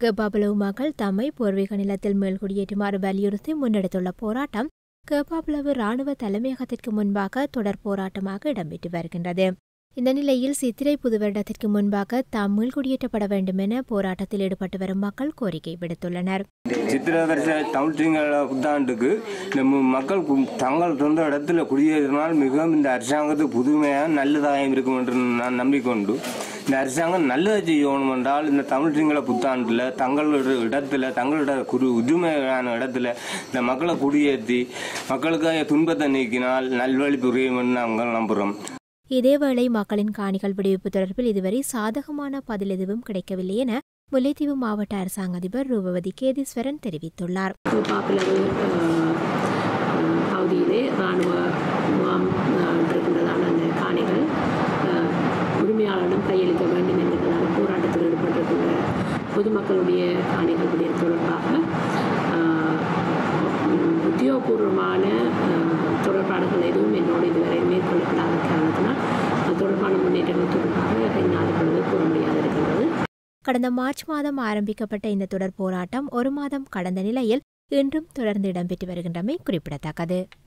கேப்பாபுலவு மக்கள் தம்மை பூர்வீக நிலத்தில் மேல்குடியேற்றுமாறு வலியுறுத்தி முன்னெடுத்துள்ள போராட்டம் கேப்பாபுலவு ராணுவ தலைமையகத்திற்கு முன்பாக தொடர் போராட்டமாக இடம்பெற்று வருகின்றது இந்த நிலையில் சித்திரை புது வருடத்திற்கு முன்பாக தாம் மீள்குடியேற்றப்பட வேண்டும் என போராட்டத்தில் ஈடுபட்டு வரும் மக்கள் கோரிக்கை விடுத்துள்ளனர் சித்திரை வருஷ தமிழ் சிங்கள புத்தாண்டுக்கு நம்ம மக்கள் கு- தங்கள் சொந்த இடத்துல குடியேறினால் மிகவும் இந்த அரசாங்கத்துக்கு புதுமையாக நல்லதாக இருக்கும் என்று நான் நம்பிக்கொண்டு இந்த அரசாங்கம் நல்லதை செய்யணும் என்றால் இந்த தமிழ் சிங்கள புத்தாண்டில் தங்களோட இடத்துல தங்களோட குரு உரிமையான இடத்துல இந்த மக்களை குடியேற்றி மக்களுக்காக துன்பத்தை நீக்கினால் நல்வழி புரியும் என்று நாங்கள் நம்புகிறோம் இதேவேளை மக்களின் காணிகள் விடுவிப்பு தொடர்பில் இதுவரை சாதகமான பதில் எதுவும் கிடைக்கவில்லை என முல்லைத்தீவு மாவட்ட அரசாங்க அதிபர் ரூபவதி கேதீஸ்வரன் தெரிவித்துள்ளார் பாப்புலர் பகுதியிலே இராணுவ முகாம் அஹ், இருக்கின்றதான அந்த காணிகள் அஹ், உரிமையாளரிடம் கையளிக்க வேண்டும் என்கிறதான போராட்டத்தில் ஈடுபட்டிருக்கின்ற பொதுமக்களுடைய காணிகள் விடயம் தொடர்பாக அஹ், உம், உத்தியோகபூர்வமான அஹ், தொடர்பாடுகள் எதுவும் என்னோடு இதுவரை மேற்கொள்ளப்படாத காரணத்தினால் அது தொடர்பான முன்னேற்றங்கள் தொடர்பாக என்னால் இப்பொழுது கூற முடியாது இருக்கின்றது கடந்த மார்ச் மாதம் ஆரம்பிக்கப்பட்ட இந்த தொடர் போராட்டம் ஒரு மாதம் கடந்த நிலையில் இன்றும் தொடர்ந்து இடம்பெற்று வருகின்றமை குறிப்பிடத்தக்கது